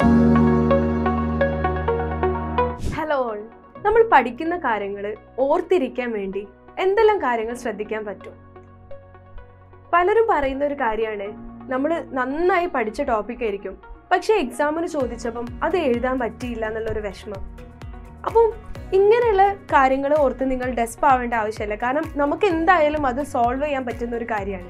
hello all നമ്മൾ പഠിക്കുന്ന കാര്യങ്ങൾ ഓർത്തിരിക്കാൻ വേണ്ടി എന്തെല്ലാം കാര്യങ്ങൾ ശ്രദ്ധിക്കാൻ പറ്റും പലരും പറയുന്ന ഒരു കാര്യമാണ് നമ്മൾ നന്നായി പഠിച്ച ടോപ്പിക് ആയിരിക്കും പക്ഷേ എക്സാമിന് ചോദിച്ചപ്പം അത് എഴുതാൻ പറ്റിയില്ല എന്നുള്ളൊരു വിഷമം അപ്പം ഇങ്ങനെയുള്ള കാര്യങ്ങൾ ഓർത്ത് നിങ്ങൾ ഡെസ്പ് ആവേണ്ട ആവശ്യമില്ല കാരണം നമുക്ക് എന്തായാലും അത് സോൾവ് ചെയ്യാൻ പറ്റുന്ന ഒരു കാര്യമാണ്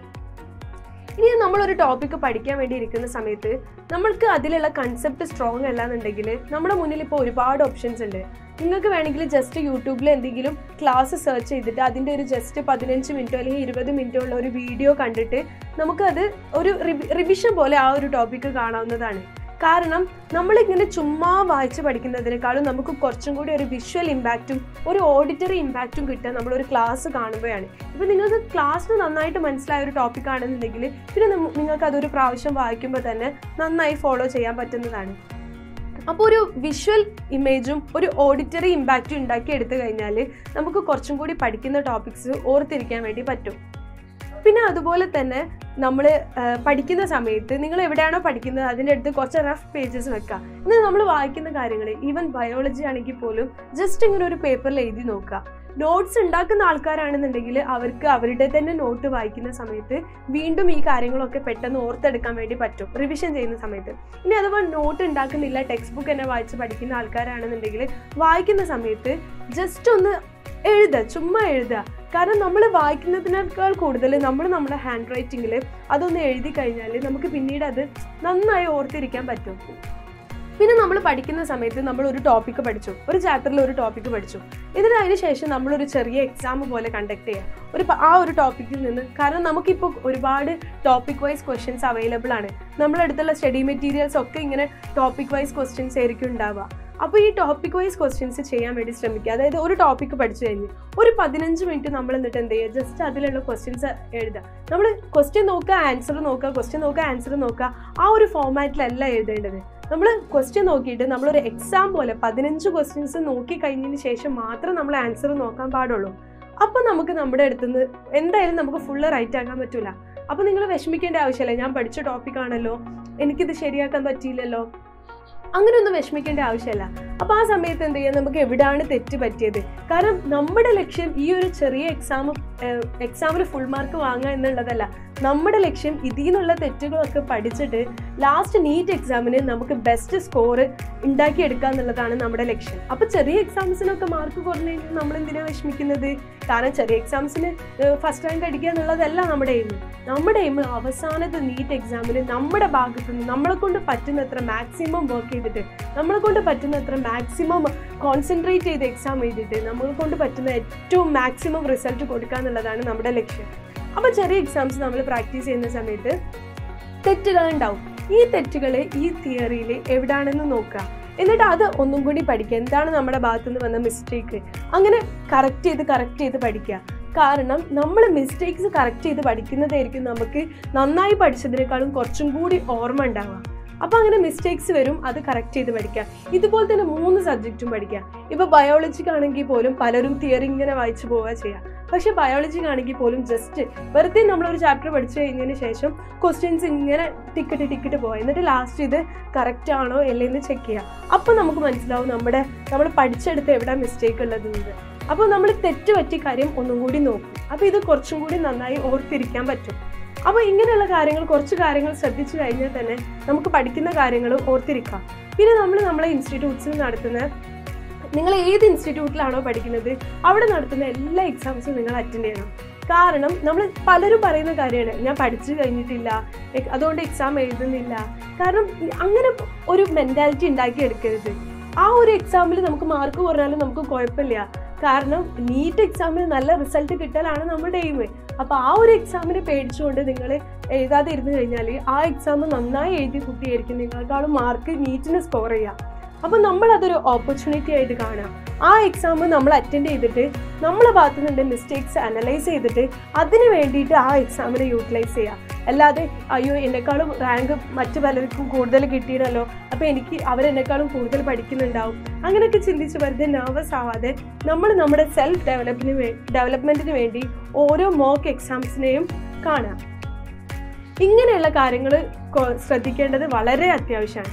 ഇനി നമ്മളൊരു ടോപ്പിക്ക് പഠിക്കാൻ വേണ്ടി ഇരിക്കുന്ന സമയത്ത് നമ്മൾക്ക് അതിലുള്ള കൺസെപ്റ്റ് സ്ട്രോങ് അല്ല എന്നുണ്ടെങ്കിൽ നമ്മുടെ മുന്നിൽ ഇപ്പോൾ ഒരുപാട് ഓപ്ഷൻസ് ഉണ്ട് നിങ്ങൾക്ക് വേണമെങ്കിൽ ജസ്റ്റ് യൂട്യൂബിൽ എന്തെങ്കിലും ക്ലാസ് സെർച്ച് ചെയ്തിട്ട് അതിൻ്റെ ഒരു ജസ്റ്റ് പതിനഞ്ച് മിനിറ്റോ അല്ലെങ്കിൽ ഇരുപത് മിനിറ്റോ ഉള്ള ഒരു വീഡിയോ കണ്ടിട്ട് നമുക്കത് ഒരു റിവിഷൻ പോലെ ആ ഒരു ടോപ്പിക്ക് കാണാവുന്നതാണ് കാരണം നമ്മളിങ്ങനെ ചുമ്മാ വായിച്ച് പഠിക്കുന്നതിനേക്കാളും നമുക്ക് കുറച്ചും കൂടി ഒരു വിഷ്വൽ ഇമ്പാക്റ്റും ഒരു ഓഡിറ്ററി ഇമ്പാക്റ്റും കിട്ടുക നമ്മളൊരു ക്ലാസ് കാണുമ്പോഴാണ് ഇപ്പം നിങ്ങൾക്ക് ക്ലാസ്സിന് നന്നായിട്ട് മനസ്സിലായ ഒരു ടോപ്പിക് ആണെന്നുണ്ടെങ്കിൽ പിന്നെ നമ്മ- നിങ്ങൾക്ക് അതൊരു പ്രാവശ്യം വായിക്കുമ്പോൾ തന്നെ നന്നായി ഫോളോ ചെയ്യാൻ പറ്റുന്നതാണ് അപ്പോൾ ഒരു വിഷ്വൽ ഇമേജും ഒരു ഓഡിറ്ററി ഇമ്പാക്റ്റും ഉണ്ടാക്കി എടുത്തു കഴിഞ്ഞാൽ നമുക്ക് കുറച്ചും കൂടി പഠിക്കുന്ന ടോപ്പിക്സ് ഓർത്തിരിക്കാൻ വേണ്ടി പറ്റും പിന്നെ അതുപോലെ തന്നെ നമ്മൾ പഠിക്കുന്ന സമയത്ത് നിങ്ങൾ എവിടെയാണോ പഠിക്കുന്നത് അതിൻ്റെ അടുത്ത് കുറച്ച് റഫ് പേജസ് വെക്കുക എന്നാൽ നമ്മൾ വായിക്കുന്ന കാര്യങ്ങൾ ഈവൻ ബയോളജി ആണെങ്കിൽ പോലും ജസ്റ്റ് ഇങ്ങനെ ഒരു പേപ്പറിൽ എഴുതി നോക്കുക നോട്ട്സ് ഉണ്ടാക്കുന്ന ആൾക്കാരാണെന്നുണ്ടെങ്കിൽ അവർക്ക് അവരുടെ തന്നെ നോട്ട് വായിക്കുന്ന സമയത്ത് വീണ്ടും ഈ കാര്യങ്ങളൊക്കെ പെട്ടെന്ന് ഓർത്തെടുക്കാൻ വേണ്ടി പറ്റും റിവിഷൻ ചെയ്യുന്ന സമയത്ത് ഇനി അഥവാ നോട്ട് ഉണ്ടാക്കുന്നില്ല ടെക്സ്റ്റ് ബുക്ക് തന്നെ വായിച്ച് പഠിക്കുന്ന ആൾക്കാരാണെന്നുണ്ടെങ്കിൽ വായിക്കുന്ന സമയത്ത് ജസ്റ്റ് ഒന്ന് എഴുതുക ചുമ്മാ എഴുതുക കാരണം നമ്മൾ വായിക്കുന്നതിനേക്കാൾ കൂടുതൽ നമ്മൾ നമ്മുടെ ഹാൻഡ് റൈറ്റിങ്ങിൽ അതൊന്ന് എഴുതി കഴിഞ്ഞാൽ നമുക്ക് പിന്നീട് അത് നന്നായി ഓർത്തിരിക്കാൻ പറ്റും പിന്നെ നമ്മൾ പഠിക്കുന്ന സമയത്ത് നമ്മൾ ഒരു ടോപ്പിക്ക് പഠിച്ചു ഒരു ചാപ്റ്ററിൽ ഒരു ടോപ്പിക്ക് പഠിച്ചു എന്നിട്ട് അതിന് ശേഷം നമ്മളൊരു ചെറിയ എക്സാം പോലെ കണ്ടക്ട് ചെയ്യുക ഒരു പ- ആ ഒരു ടോപ്പിക്കിൽ നിന്ന് കാരണം നമുക്കിപ്പോൾ ഒരുപാട് ടോപ്പിക് വൈസ് ക്വസ്റ്റ്യൻസ് അവൈലബിൾ ആണ് നമ്മുടെ അടുത്തുള്ള സ്റ്റഡി മെറ്റീരിയൽസ് ഒക്കെ ഇങ്ങനെ ടോപ്പിക് വൈസ് ക്വസ്റ്റ്യൻസ് ആയിരിക്കും ഉണ്ടാവുക അപ്പോൾ ഈ ടോപ്പിക് വൈസ് ക്വസ്റ്റ്യൻസ് ചെയ്യാൻ വേണ്ടി ശ്രമിക്കുക അതായത് ഒരു ടോപ്പിക്ക് പഠിച്ചു കഴിഞ്ഞ് ഒരു പതിനഞ്ച് മിനിറ്റ് നമ്മൾ എന്നിട്ട് എന്ത് ചെയ്യുക ജസ്റ്റ് അതിലുള്ള ക്വസ്റ്റ്യൻസ് എഴുതുക നമ്മൾ ക്വസ്റ്റ്യൻ നോക്കുക ആൻസർ നോക്കുക ക്വസ്റ്റ്യൻ നോക്കുക ആൻസർ നോക്കുക ആ ഒരു ഫോമാറ്റിലല്ല എഴുതേണ്ടത് നമ്മൾ ക്വസ്റ്റ്യൻ നോക്കിയിട്ട് നമ്മളൊരു എക്സാം പോലെ പതിനഞ്ച് ക്വസ്റ്റ്യൻസ് നോക്കി കഴിഞ്ഞതിന് ശേഷം മാത്രം നമ്മൾ ആൻസർ നോക്കാൻ പാടുള്ളൂ അപ്പോൾ നമുക്ക് നമ്മുടെ അടുത്തുനിന്ന് എന്തായാലും നമുക്ക് ഫുള്ള് റൈറ്റ് ആക്കാൻ പറ്റില്ല അപ്പോൾ നിങ്ങൾ വിഷമിക്കേണ്ട ആവശ്യമില്ല ഞാൻ പഠിച്ച ടോപ്പിക് ആണല്ലോ എനിക്കിത് ശരിയാക്കാൻ പറ്റിയില്ലല്ലോ അങ്ങനെയൊന്നും വിഷമിക്കേണ്ട ആവശ്യമില്ല അപ്പോൾ ആ സമയത്ത് എന്ത് ചെയ്യാം നമുക്ക് എവിടെയാണ് തെറ്റ് പറ്റിയത് കാരണം നമ്മുടെ ലക്ഷ്യം ഈ ഒരു ചെറിയ എക്സാം എക്സാമിന് ഫുൾ മാർക്ക് വാങ്ങുക എന്നുള്ളതല്ല നമ്മുടെ ലക്ഷ്യം ഇതിൽ നിന്നുള്ള തെറ്റുകളൊക്കെ പഠിച്ചിട്ട് ലാസ്റ്റ് നീറ്റ് എക്സാമിന് നമുക്ക് ബെസ്റ്റ് സ്കോർ ഉണ്ടാക്കിയെടുക്കുക എന്നുള്ളതാണ് നമ്മുടെ ലക്ഷ്യം അപ്പോൾ ചെറിയ എക്സാംസിനൊക്കെ മാർക്ക് കുറഞ്ഞു കഴിഞ്ഞാൽ നമ്മൾ എന്തിനാണ് വിഷമിക്കുന്നത് കാരണം ചെറിയ എക്സാംസിന് ഫസ്റ്റ് റാങ്ക് അടിക്കുക എന്നുള്ളതല്ല നമ്മുടെ എയിം നമ്മുടെ എയിം അവസാനത്തെ നീറ്റ് എക്സാമിന് നമ്മുടെ ഭാഗത്ത് നിന്ന് നമ്മളെ കൊണ്ട് പറ്റുന്നത്ര മാക്സിമം വർക്ക് ചെയ്തിട്ട് നമ്മളെ കൊണ്ട് പറ്റുന്നത്ര മാക്സിമം കോൺസെൻട്രേറ്റ് ചെയ്ത് എക്സാം എഴുതിയിട്ട് നമ്മളെ കൊണ്ട് പറ്റുന്ന ഏറ്റവും മാക്സിമം റിസൾട്ട് കൊടുക്കുക എന്നുള്ളതാണ് നമ്മുടെ ലക്ഷ്യം അപ്പോൾ ചെറിയ എക്സാംസ് നമ്മൾ പ്രാക്ടീസ് ചെയ്യുന്ന സമയത്ത് തെറ്റുകൾ ഉണ്ടാവും ഈ തെറ്റുകൾ ഈ തിയറിയിൽ എവിടാണെന്ന് നോക്കുക എന്നിട്ട് അത് ഒന്നും കൂടി പഠിക്കുക എന്താണ് നമ്മുടെ ഭാഗത്തു നിന്ന് വന്ന മിസ്റ്റേക്ക് അങ്ങനെ കറക്റ്റ് ചെയ്ത് കറക്റ്റ് ചെയ്ത് പഠിക്കുക കാരണം നമ്മൾ മിസ്റ്റേക്സ് കറക്റ്റ് ചെയ്ത് പഠിക്കുന്നതായിരിക്കും നമുക്ക് നന്നായി പഠിച്ചതിനേക്കാളും കുറച്ചും കൂടി ഓർമ്മ ഉണ്ടാവുക അപ്പോൾ അങ്ങനെ മിസ്റ്റേക്സ് വരും അത് കറക്റ്റ് ചെയ്ത് പഠിക്കുക ഇതുപോലെ തന്നെ മൂന്ന് സബ്ജക്റ്റും പഠിക്കുക ഇപ്പോൾ ബയോളജിക്കാണെങ്കിൽ പോലും പലരും തിയറി ഇങ്ങനെ വായിച്ചു പോവുക ചെയ്യുക പക്ഷേ ബയോളജിക്കാണെങ്കിൽ പോലും ജസ്റ്റ് വെറുതെ നമ്മളൊരു ചാപ്റ്റർ പഠിച്ചു കഴിഞ്ഞതിന് ശേഷം ക്വസ്റ്റ്യൻസ് ഇങ്ങനെ ടിക്കറ്റ് ടിക്കറ്റ് പോവുക എന്നിട്ട് ലാസ്റ്റ് ഇത് കറക്റ്റ് ആണോ അല്ലേന്ന് ചെക്ക് ചെയ്യുക അപ്പോൾ നമുക്ക് മനസ്സിലാവും നമ്മുടെ നമ്മൾ പഠിച്ചെടുത്ത് എവിടെ മിസ്റ്റേക്ക് ഉള്ളതെന്ന് അപ്പോൾ നമ്മൾ തെറ്റ് പറ്റിയ കാര്യം ഒന്നും കൂടി നോക്കും അപ്പോൾ ഇത് കുറച്ചും കൂടി നന്നായി ഓർത്തിരിക്കാൻ പറ്റും അപ്പോൾ ഇങ്ങനെയുള്ള കാര്യങ്ങൾ കുറച്ച് കാര്യങ്ങൾ ശ്രദ്ധിച്ചു കഴിഞ്ഞാൽ തന്നെ നമുക്ക് പഠിക്കുന്ന കാര്യങ്ങൾ ഓർത്തിരിക്കാം പിന്നെ നമ്മൾ നമ്മളെ ഇൻസ്റ്റിറ്റ്യൂട്ട്സിൽ നടത്തുന്ന നിങ്ങൾ ഏത് ഇൻസ്റ്റിറ്റ്യൂട്ടിലാണോ പഠിക്കുന്നത് അവിടെ നടത്തുന്ന എല്ലാ എക്സാംസും നിങ്ങൾ അറ്റൻഡ് ചെയ്യണം കാരണം നമ്മൾ പലരും പറയുന്ന കാര്യമാണ് ഞാൻ പഠിച്ചു കഴിഞ്ഞിട്ടില്ല എ- അതുകൊണ്ട് എക്സാം എഴുതുന്നില്ല കാരണം അങ്ങനെ ഒരു മെൻറ്റാലിറ്റി ഉണ്ടാക്കിയെടുക്കരുത് ആ ഒരു എക്സാമിൽ നമുക്ക് മാർക്ക് കുറഞ്ഞാലും നമുക്ക് കുഴപ്പമില്ല കാരണം നീറ്റ് എക്സാമിന് നല്ല റിസൾട്ട് കിട്ടലാണ് നമ്മുടെ എയിം അപ്പോൾ ആ ഒരു എക്സാമിനെ പേടിച്ചുകൊണ്ട് നിങ്ങൾ എഴുതാതെ ഇരുന്ന് കഴിഞ്ഞാൽ ആ എക്സാം നന്നായി എഴുതിയ കുട്ടിയായിരിക്കും നിങ്ങളെക്കാളും മാർക്ക് നീറ്റിന് സ്കോർ ചെയ്യുക അപ്പോൾ നമ്മൾ അതൊരു ഓപ്പർച്യൂണിറ്റി ആയിട്ട് കാണാം ആ എക്സാം നമ്മൾ അറ്റൻഡ് ചെയ്തിട്ട് നമ്മളെ ഭാഗത്തു നിന്നുണ്ട് മിസ്റ്റേക്സ് അനലൈസ് ചെയ്തിട്ട് അതിന് വേണ്ടിയിട്ട് ആ എക്സാമിനെ യൂട്ടിലൈസ് ചെയ്യുക അല്ലാതെ അയ്യോ എന്നെക്കാളും റാങ്ക് മറ്റു പലർക്കും കൂടുതൽ കിട്ടിയല്ലോ അപ്പോൾ എനിക്ക് അവരെന്നെക്കാളും കൂടുതൽ പഠിക്കുന്നുണ്ടാവും അങ്ങനെയൊക്കെ ചിന്തിച്ച് വെറുതെ നെർവസ് ആവാതെ നമ്മൾ നമ്മുടെ സെൽഫ് ഡെവലപ്പിന് വേ ഡെവലപ്മെൻറ്റിന് വേണ്ടി ഓരോ മോക്ക് എക്സാംസിനെയും കാണാം ഇങ്ങനെയുള്ള കാര്യങ്ങൾ ശ്രദ്ധിക്കേണ്ടത് വളരെ അത്യാവശ്യമാണ്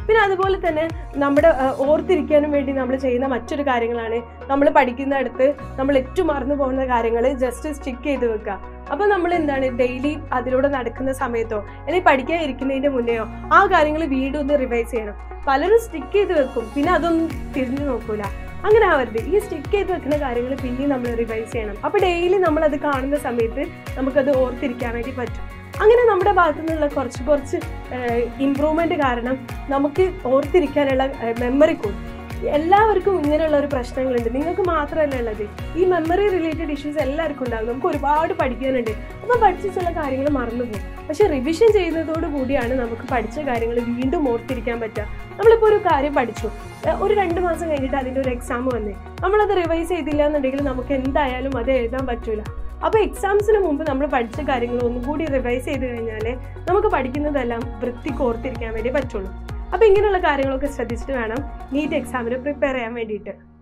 പിന്നെ അതുപോലെ തന്നെ നമ്മുടെ ആ, ഓർത്തിരിക്കാനും വേണ്ടി നമ്മൾ ചെയ്യുന്ന മറ്റൊരു കാര്യങ്ങളാണ് നമ്മൾ പഠിക്കുന്നിടത്ത് നമ്മൾ ഏറ്റവും മറന്നു പോകുന്ന കാര്യങ്ങൾ ജസ്റ്റ് സ്റ്റിക്ക് ചെയ്ത് വെക്കുക അപ്പോൾ നമ്മൾ എന്താണ് ഡെയിലി അതിലൂടെ നടക്കുന്ന സമയത്തോ അല്ലെങ്കിൽ പഠിക്കാൻ ഇരിക്കുന്നതിന്റെ മുന്നെയോ ആ കാര്യങ്ങൾ വീണ്ടും ഒന്ന് റിവൈസ് ചെയ്യണം പലരും സ്റ്റിക്ക് ചെയ്ത് വെക്കും പിന്നെ അതൊന്നും തിരിഞ്ഞു നോക്കൂല അങ്ങനെ ആവരുത് ഈ സ്റ്റിക്ക് ചെയ്ത് വെക്കുന്ന കാര്യങ്ങൾ പിന്നെയും നമ്മൾ റിവൈസ് ചെയ്യണം അപ്പോൾ ഡെയിലി നമ്മൾ അത് കാണുന്ന സമയത്ത് നമുക്കത് ഓർത്തിരിക്കാൻ വേണ്ടി പറ്റും അങ്ങനെ നമ്മുടെ ഭാഗത്തു നിന്നുള്ള കുറച്ച് കുറച്ച് ഇമ്പ്രൂവ്മെന്റ് കാരണം നമുക്ക് ഓർത്തിരിക്കാനുള്ള മെമ്മറി കൂടും എല്ലാവർക്കും ഇങ്ങനെയുള്ള ഒരു പ്രശ്നങ്ങളുണ്ട് നിങ്ങൾക്ക് മാത്രമല്ല ഉള്ളത് ഈ മെമ്മറി റിലേറ്റഡ് ഇഷ്യൂസ് എല്ലാവർക്കും ഉണ്ടാകും നമുക്ക് ഒരുപാട് പഠിക്കാനുണ്ട് അപ്പം പഠിച്ച ചില കാര്യങ്ങൾ മറന്നുപോകും പക്ഷെ റിവിഷൻ ചെയ്യുന്നതോട് കൂടിയാണ് നമുക്ക് പഠിച്ച കാര്യങ്ങൾ വീണ്ടും ഓർത്തിരിക്കാൻ പറ്റുക നമ്മളിപ്പോൾ ഒരു കാര്യം പഠിച്ചു ഏഹ് ഒരു രണ്ട് മാസം കഴിഞ്ഞിട്ട് അതിൻ്റെ ഒരു എക്സാം വന്നേ നമ്മളത് റിവൈസ് ചെയ്തില്ല എന്നുണ്ടെങ്കിൽ നമുക്ക് എന്തായാലും അത് എഴുതാൻ പറ്റൂല അപ്പോൾ എക്സാംസിന് മുമ്പ് നമ്മൾ പഠിച്ച കാര്യങ്ങൾ ഒന്നും കൂടി റിവൈസ് ചെയ്ത് കഴിഞ്ഞാൽ നമുക്ക് പഠിക്കുന്നതെല്ലാം വൃത്തിക്ക് ഓർത്തിരിക്കാൻ വേണ്ടി പറ്റുള്ളൂ അപ്പോൾ ഇങ്ങനെയുള്ള കാര്യങ്ങളൊക്കെ ശ്രദ്ധിച്ചിട്ട് വേണം നീറ്റ് എക്സാമിന് പ്രിപ്പയർ ചെയ്യാൻ വേണ്ടിയിട്ട്